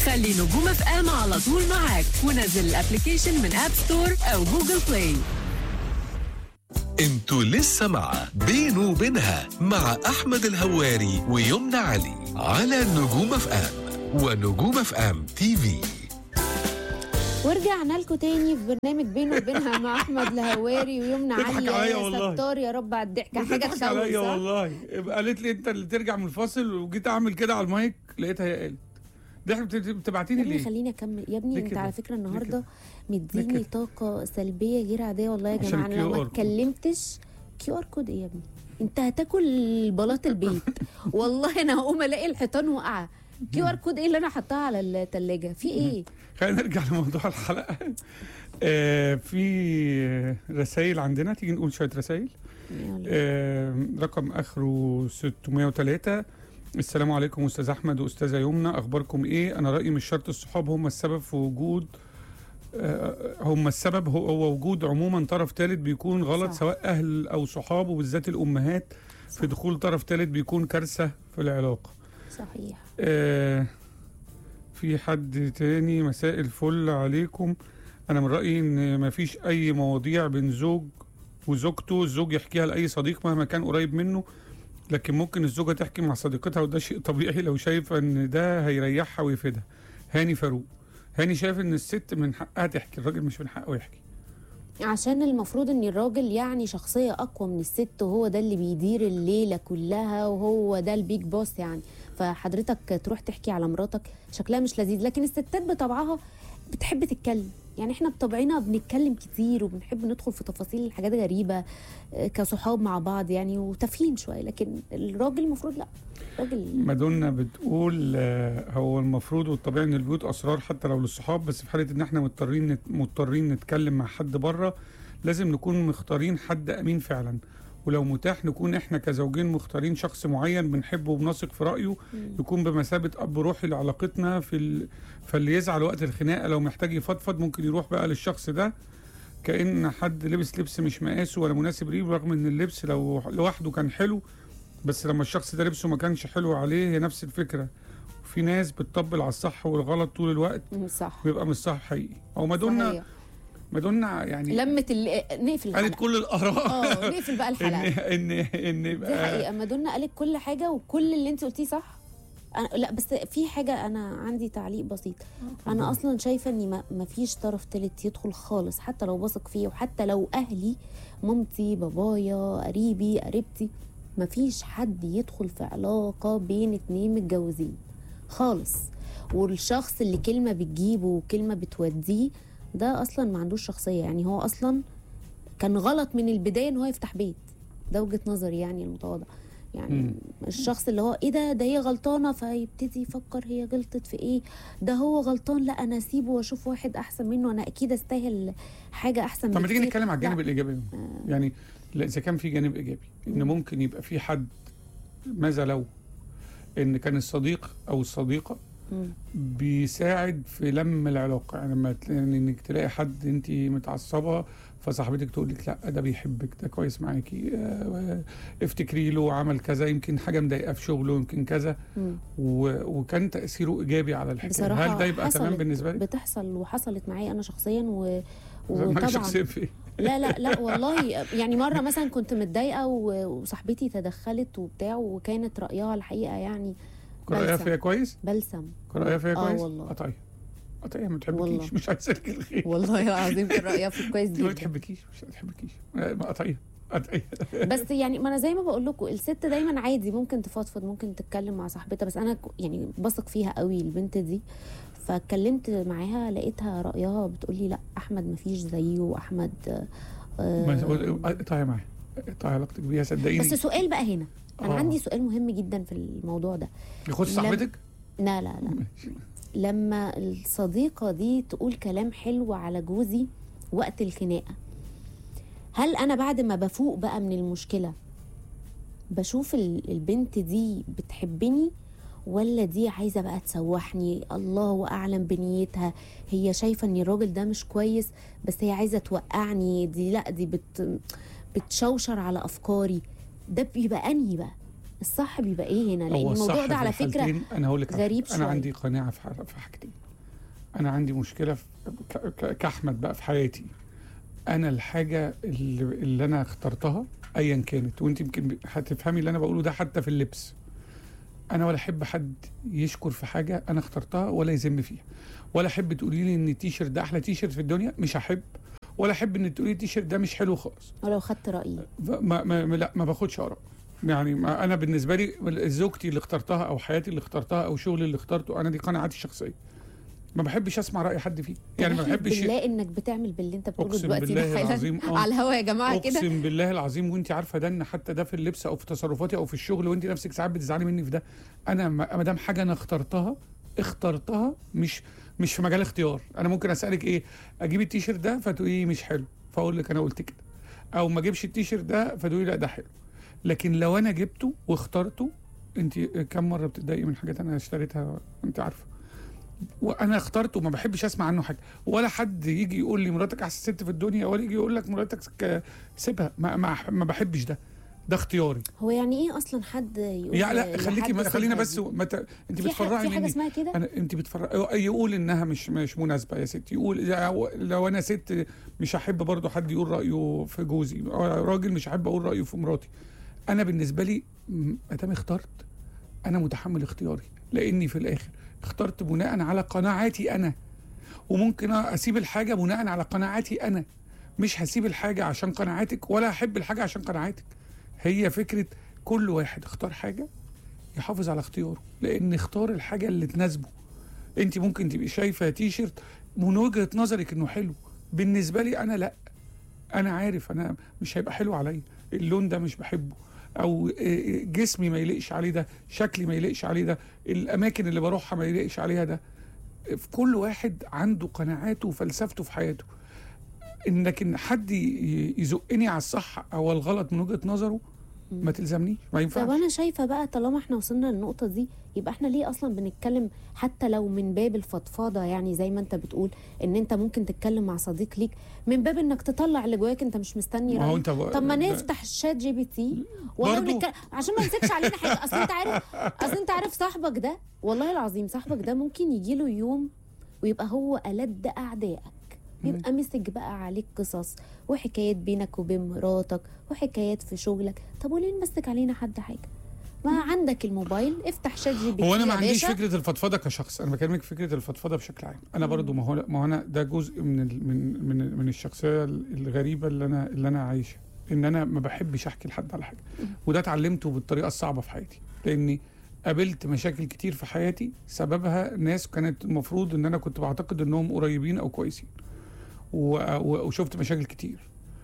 خلي نجوم اف ام على طول معاك ونزل الابلكيشن من اب ستور او جوجل بلاي انتوا لسه مع بينه وبينها مع احمد الهواري ويمنى علي على نجوم اف ام ونجوم اف ام تي في ورجعنا لكم تاني في برنامج بينه وبينها مع احمد الهواري ويمنى بتضحك علي عليا يا والله. ستار يا رب على الضحكه حاجه بتضحك تخوف عليا صح؟ والله قالت لي انت اللي ترجع من الفاصل وجيت اعمل كده على المايك لقيتها هي قالت ضحك بت- يا بتبعتيني ابني ليه؟ خليني اكمل يا ابني ليه انت كده؟ على فكره ليه النهارده كده؟ مديني ليه كده؟ طاقه سلبيه غير عاديه والله يا عشان جماعه انا لو الQR ما كود. اتكلمتش كيو ار كود ايه يا ابني انت هتاكل بلاط البيت والله انا هقوم الاقي الحيطان واقعه كيو ار كود ايه اللي انا حطاها على الثلاجه في ايه خلينا نرجع لموضوع الحلقه آه في رسائل عندنا تيجي نقول شويه رسائل يلا. آه رقم اخره 603 السلام عليكم استاذ احمد واستاذه يمنى اخباركم ايه انا رايي مش شرط الصحاب هم السبب في وجود آه، هم السبب هو هو وجود عموما طرف ثالث بيكون غلط صح. سواء اهل او صحاب وبالذات الامهات في دخول طرف ثالث بيكون كارثه في العلاقه صحيح آه في حد تاني مساء الفل عليكم انا من رايي ان مفيش اي مواضيع بين زوج وزوجته الزوج يحكيها لاي صديق مهما كان قريب منه لكن ممكن الزوجه تحكي مع صديقتها وده شيء طبيعي لو شايفه ان ده هيريحها ويفيدها هاني فاروق هاني شايف ان الست من حقها تحكي الراجل مش من حقه يحكي عشان المفروض ان الراجل يعني شخصية اقوى من الست وهو ده اللي بيدير الليلة كلها وهو ده البيج بوس يعني فحضرتك تروح تحكي على مراتك شكلها مش لذيذ لكن الستات بطبعها بتحب تتكلم يعني احنا بطبعنا بنتكلم كتير وبنحب ندخل في تفاصيل حاجات غريبة آه، كصحاب مع بعض يعني وتافهين شوية لكن الراجل المفروض لا الراجل مادونا بتقول آه، هو المفروض والطبيعي ان البيوت اسرار حتى لو للصحاب بس في حاله ان احنا مضطرين نت- مضطرين نتكلم مع حد بره لازم نكون مختارين حد امين فعلا ولو متاح نكون احنا كزوجين مختارين شخص معين بنحبه وبنثق في رايه يكون بمثابه اب روحي لعلاقتنا في ال... فاللي يزعل وقت الخناقه لو محتاج يفضفض ممكن يروح بقى للشخص ده كان حد لبس لبس مش مقاسه ولا مناسب ليه رغم ان اللبس لو لوحده كان حلو بس لما الشخص ده لبسه ما كانش حلو عليه هي نفس الفكره وفي ناس بتطبل على الصح والغلط طول الوقت مم، صح ويبقى مش صح حقيقي او مادونا صحيح. مادونا يعني لمت ال... نقفل قالت الحلقة كل الاراء اه نقفل بقى ان الحلقة ان ان دي يبقى حقيقة مادونا قالت كل حاجة وكل اللي انت قلتيه صح أنا لا بس في حاجة أنا عندي تعليق بسيط أنا أصلا شايفة إن ما ما فيش طرف تالت يدخل خالص حتى لو بثق فيه وحتى لو أهلي مامتي بابايا قريبي قريبتي ما فيش حد يدخل في علاقة بين اتنين متجوزين خالص والشخص اللي كلمة بتجيبه وكلمة بتوديه ده أصلا ما عندوش شخصية يعني هو أصلا كان غلط من البدايه ان هو يفتح بيت ده وجهه نظري يعني المتواضعه يعني مم. الشخص اللي هو ايه ده ده هي غلطانه فيبتدي يفكر هي غلطت في ايه ده هو غلطان لا انا اسيبه واشوف واحد احسن منه انا اكيد استاهل حاجه احسن طب ما تيجي بكتير. نتكلم على الجانب لا. الايجابي يعني لا اذا كان في جانب ايجابي ان ممكن يبقى في حد ماذا لو ان كان الصديق او الصديقه مم. بيساعد في لم العلاقه يعني لما تلاقي انك تلاقي حد انت متعصبه فصاحبتك تقول لك لا ده بيحبك ده كويس معاكي آه، افتكري له عمل كذا يمكن حاجه مضايقاه في شغله يمكن كذا مم. و... وكان تاثيره ايجابي على الحكايه بصراحه هل ده يبقى تمام حصلت- بالنسبه لك؟ بتحصل وحصلت معايا انا شخصيا و... معاك وطبعا شخصيه في إيه؟ لا لا لا والله يعني مره مثلا كنت متضايقه و- وصاحبتي تدخلت وبتاع وكانت رايها الحقيقه يعني كان رايها بلسم. فيها كويس؟ بلسم كان رايها فيها آه كويس؟ والله. قطعيه قطعيه ما والله. بتحبكيش مش عايزه لك الخير والله العظيم كان رايها في كويس ما جدا بتحبكيش مش بتحبكيش ما قطعيه قطعيه بس يعني ما انا زي ما بقول لكم الست دايما عادي ممكن تفضفض ممكن تتكلم مع صاحبتها بس انا ك- يعني بثق فيها قوي البنت دي فاتكلمت معاها لقيتها رايها بتقول لي لا احمد ما فيش زيه واحمد آه ما- قطعيه معايا قطعي علاقتك بيها صدقيني بس سؤال بقى هنا انا آه. عندي سؤال مهم جدا في الموضوع ده يخص لم- صاحبتك؟ لا لا لا ماشي. لما الصديقة دي تقول كلام حلو على جوزي وقت الخناقة هل أنا بعد ما بفوق بقى من المشكلة بشوف ال- البنت دي بتحبني ولا دي عايزة بقى تسوحني الله أعلم بنيتها هي شايفة إن الراجل ده مش كويس بس هي عايزة توقعني دي لا دي بت بتشوشر على أفكاري ده بيبقى أنهي بقى الصح بيبقى ايه هنا لان هو الموضوع الصح ده في على فكره الحالتين انا هقول لك على غريب حاجة. شوية. انا عندي قناعه في ح- في حاجتين انا عندي مشكله في ك- ك- كاحمد بقى في حياتي انا الحاجه اللي, اللي انا اخترتها ايا كانت وانت يمكن هتفهمي اللي انا بقوله ده حتى في اللبس انا ولا احب حد يشكر في حاجه انا اخترتها ولا يذم فيها ولا احب تقولي لي ان التيشيرت ده احلى تيشيرت في الدنيا مش هحب ولا احب ان تقولي لي التيشيرت ده مش حلو خالص ولو خدت رايي ما ما ما- لا ما باخدش اراء يعني ما انا بالنسبه لي زوجتي اللي اخترتها او حياتي اللي اخترتها او شغلي اللي اخترته انا دي قناعاتي الشخصيه ما بحبش اسمع راي حد فيه يعني ما احلف بحبش بالله انك بتعمل باللي انت بتقوله اقسم دلوقتي بالله ده حالا العظيم آه. على الهوا يا جماعه كده اقسم بالله العظيم وانت عارفه ده ان حتى ده في اللبس او في تصرفاتي او في الشغل وانت نفسك ساعات بتزعلي مني في ده انا ما ما دام حاجه انا اخترتها اخترتها مش مش في مجال اختيار انا ممكن اسالك ايه اجيب التيشيرت ده فتقولي مش حلو فاقول لك انا قلت كده او ما اجيبش التيشيرت ده فتقولي لا ده حلو لكن لو انا جبته واخترته انت كم مره بتتضايقي من حاجات انا اشتريتها انت عارفه وانا اخترته وما بحبش اسمع عنه حاجه ولا حد يجي يقول لي مراتك احسن ست في الدنيا ولا يجي يقول لك مراتك ك- سيبها ما, ما, ما بحبش ده ده اختياري هو يعني ايه اصلا حد يقول يا لا خليكي لحد ما خلينا سيبها بس دي؟ مت... انت في, ح- بتفرعي في حاجه مني اسمها كده انا انت بتفرق يقول انها مش مش مناسبه يا ستي يقول لو انا ست مش هحب برضو حد يقول رايه في جوزي راجل مش هحب اقول رايه في مراتي انا بالنسبه لي م- ما دام اخترت انا متحمل اختياري لاني في الاخر اخترت بناء على قناعاتي انا وممكن اسيب الحاجه بناء على قناعاتي انا مش هسيب الحاجه عشان قناعاتك ولا هحب الحاجه عشان قناعاتك هي فكره كل واحد اختار حاجه يحافظ على اختياره لان اختار الحاجه اللي تناسبه انت ممكن تبقي شايفه تيشرت من وجهه نظرك انه حلو بالنسبه لي انا لا انا عارف انا مش هيبقى حلو عليا اللون ده مش بحبه او إيه، جسمي ما يليقش عليه ده شكلي ما يليقش عليه ده الاماكن اللي بروحها ما يليقش عليها ده في كل واحد عنده قناعاته وفلسفته في حياته انك ان حد ي- يزقني على الصح او الغلط من وجهه نظره ما تلزمنيش ما طب ينفعش انا شايفه بقى طالما احنا وصلنا للنقطه دي يبقى احنا ليه اصلا بنتكلم حتى لو من باب الفضفاضه يعني زي ما انت بتقول ان انت ممكن تتكلم مع صديق ليك من باب انك تطلع اللي جواك انت مش مستني ما هو رأي. انت ب- طب ما ده- نفتح الشات جي بي تي والله برضو. ونتكلم عشان ما يمسكش علينا حاجه اصل انت عارف اصل انت عارف صاحبك ده والله العظيم صاحبك ده ممكن يجي له يوم ويبقى هو ألد أعدائك بيبقى مسك بقى عليك قصص وحكايات بينك وبين مراتك وحكايات في شغلك طب وليه نمسك علينا حد حاجه ما عندك الموبايل افتح شات جي بي تي هو انا ما يا عنديش باشا. فكره الفضفضه كشخص انا بكلمك في فكره الفضفضه بشكل عام انا برضو ما هو ما هو انا ده جزء من ال من من من الشخصيه الغريبه اللي انا اللي انا عايشها ان انا ما بحبش احكي لحد على حاجه وده اتعلمته بالطريقه الصعبه في حياتي لاني قابلت مشاكل كتير في حياتي سببها ناس كانت المفروض ان انا كنت بعتقد انهم قريبين او كويسين و- و- وشفت مشاكل كتير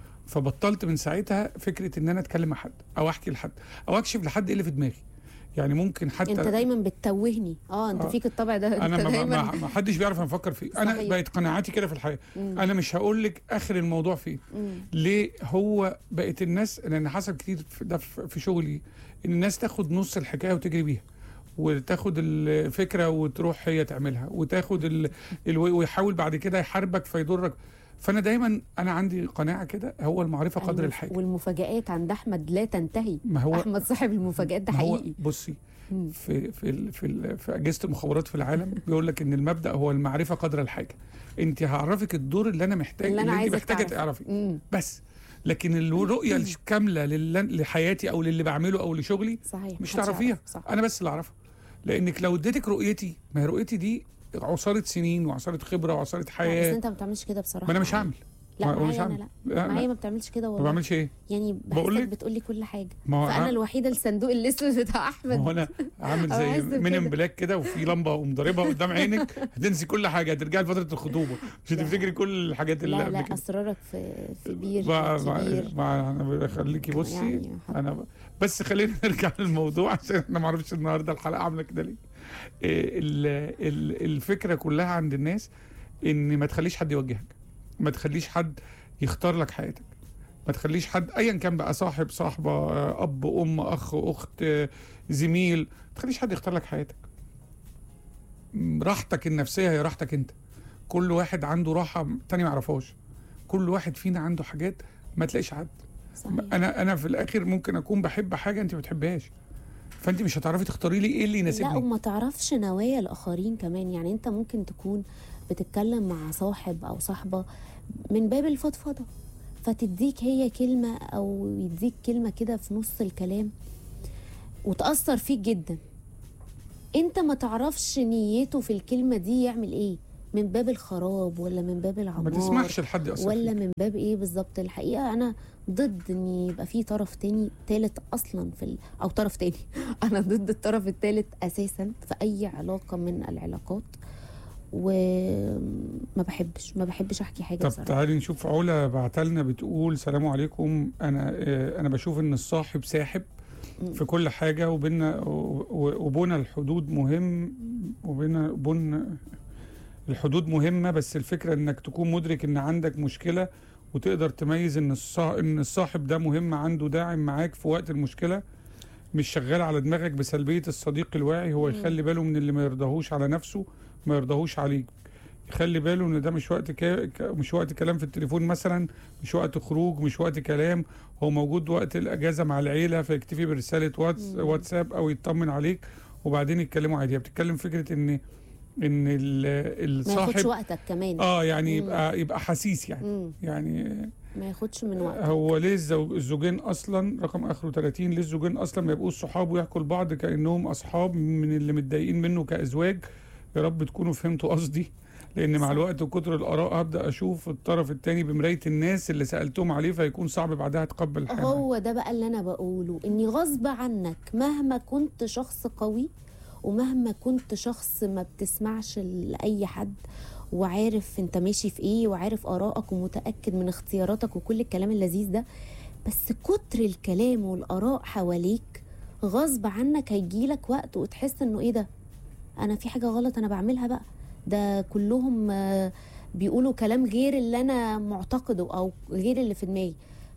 فبطلت من ساعتها فكره ان انا اتكلم مع حد او احكي لحد او اكشف لحد ايه اللي في دماغي يعني ممكن حتى انت دايما بتتوهني اه انت آه. فيك الطبع ده انا انت ما, دايما ما, ما حدش بيعرف أنا بفكر فيه انا صحيح. بقت قناعاتي كده في الحياه مم. انا مش هقول لك اخر الموضوع فين مم. ليه هو بقت الناس لان حصل كتير في ده في في شغلي ان الناس تاخد نص الحكايه وتجري بيها وتاخد الفكره وتروح هي تعملها وتاخد ال... ال... ويحاول بعد كده يحاربك فيضرك فانا دايما انا عندي قناعه كده هو المعرفه قدر المف- الحاجه والمفاجآت عند احمد لا تنتهي ما هو احمد صاحب المفاجآت ده ما هو حقيقي بصي مم. في في ال في, ال في اجهزه المخابرات في العالم بيقول لك ان المبدا هو المعرفه قدر الحاجه انت هعرفك الدور اللي انا محتاج اللي أنا انت عايزك محتاجه تعرف. تعرفي مم. بس لكن الرؤيه الكامله لل- لحياتي او للي بعمله او لشغلي صحيح مش محدش تعرفيها يعرف. صح انا بس اللي اعرفها لانك لو اديتك رؤيتي ما هي رؤيتي دي عصاره سنين وعصاره خبره وعصاره لا، بس حياه انت ما بتعملش كده بصراحه ما انا مش هعمل لا ما- معايا مش انا هعمل. لا لا، معايا لا. ما بتعملش كده ما والله بعملش ايه يعني بقول بحسك لك- بتقول لي كل حاجه ما هو فانا ع- الوحيده الصندوق الاسود بتاع ما احمد هو انا عامل أو زي عايز من كده. بلاك كده وفي لمبه ومضربها قدام عينك هتنسي كل حاجه هترجعي لفتره الخطوبه مش لا. هتفتكري كل الحاجات اللي لا قبل لا كده اسرارك في في بير مع في مع كبير مع انا بخليكي بصي يعني حط- انا ب... بس خلينا نرجع للموضوع عشان احنا ما اعرفش النهارده الحلقه عامله كده ليه إيه ال... ال... الفكره كلها عند الناس ان ما تخليش حد يوجهك ما تخليش حد يختار لك حياتك ما تخليش حد ايا كان بقى صاحب صاحبه آه، اب ام اخ اخت آه، زميل ما تخليش حد يختار لك حياتك م، راحتك النفسيه هي راحتك انت كل واحد عنده راحه تاني ما يعرفهاش كل واحد فينا عنده حاجات ما تلاقيش حد صحيح انا انا في الاخر ممكن اكون بحب حاجه انت ما بتحبهاش فانت مش هتعرفي تختاري لي ايه اللي لا يناسبني وما تعرفش نوايا الاخرين كمان يعني انت ممكن تكون بتتكلم مع صاحب او صاحبه من باب الفضفضه فتديك هي كلمه او يديك كلمه كده في نص الكلام وتاثر فيك جدا انت ما تعرفش نيته في الكلمه دي يعمل ايه من باب الخراب ولا من باب العمار ما تسمحش لحد يأثر ولا فيك. من باب ايه بالظبط الحقيقه انا ضد ان يبقى في طرف تاني تالت اصلا في ال... او طرف تاني انا ضد الطرف التالت اساسا في اي علاقه من العلاقات وما بحبش ما بحبش احكي حاجه طب بصراحه تعالي نشوف علا بعتلنا بتقول سلام عليكم انا آه، انا بشوف ان الصاحب ساحب مم. في كل حاجه وبيننا و- و- وبنى الحدود مهم وبين بن الحدود مهمه بس الفكره انك تكون مدرك ان عندك مشكله وتقدر تميز ان الصا... ان الصاحب ده مهم عنده داعم معاك في وقت المشكله مش شغال على دماغك بسلبيه الصديق الواعي هو مم. يخلي باله من اللي ما يرضاهوش على نفسه ما يرضاهوش عليك يخلي باله ان ده مش وقت كا... ك- مش وقت كلام في التليفون مثلا مش وقت خروج مش وقت كلام هو موجود وقت الاجازه مع العيله فيكتفي برساله واتس مم. واتساب او يطمن عليك وبعدين يتكلموا عادي هي بتتكلم فكره ان ان ال- ما ياخدش الصاحب وقتك كمان اه يعني مم. يبقى يبقى حسيس يعني مم. يعني ما ياخدش من وقتك هو ليه الزوج الزوجين اصلا رقم اخره 30 ليه الزوجين اصلا ما يبقوش صحاب ويحكوا لبعض كانهم اصحاب من اللي متضايقين منه كازواج يا رب تكونوا فهمتوا قصدي لان مع صح. الوقت وكتر الاراء هبدا اشوف الطرف الثاني بمرايه الناس اللي سالتهم عليه فيكون صعب بعدها اتقبل الحياه معاه. هو ده بقى اللي انا بقوله اني غصب عنك مهما كنت شخص قوي ومهما كنت شخص ما بتسمعش لاي حد وعارف انت ماشي في ايه وعارف ارائك ومتاكد من اختياراتك وكل الكلام اللذيذ ده بس كتر الكلام والاراء حواليك غصب عنك هيجيلك وقت وتحس انه ايه ده انا في حاجه غلط انا بعملها بقى ده كلهم آه، بيقولوا كلام غير اللي انا معتقده او غير اللي في دماغي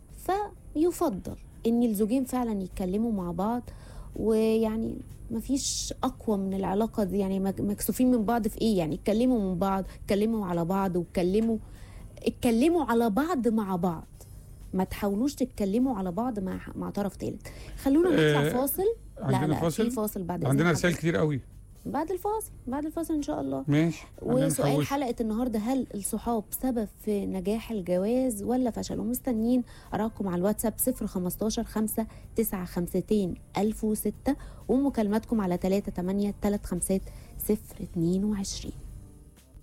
فيفضل ان الزوجين فعلا يتكلموا مع بعض ويعني مفيش اقوى من العلاقه دي يعني مك- مكسوفين من بعض في ايه يعني اتكلموا من بعض اتكلموا على بعض واتكلموا اتكلموا على بعض مع بعض ما تحاولوش تتكلموا على بعض مع مع طرف ثالث خلونا نطلع آه، فاصل لا عندنا لا فاصل في فاصل بعد عندنا إذن رسائل حضرتك. كتير قوي بعد الفاصل بعد الفاصل ان شاء الله ماشي عندنا وسؤال نحوش. حلقة النهاردة هل الصحاب سبب في نجاح الجواز ولا فشل ومستنيين أراكم على الواتساب 015 5 9 52 1006 ومكالماتكم على 3 8 3 5 0 22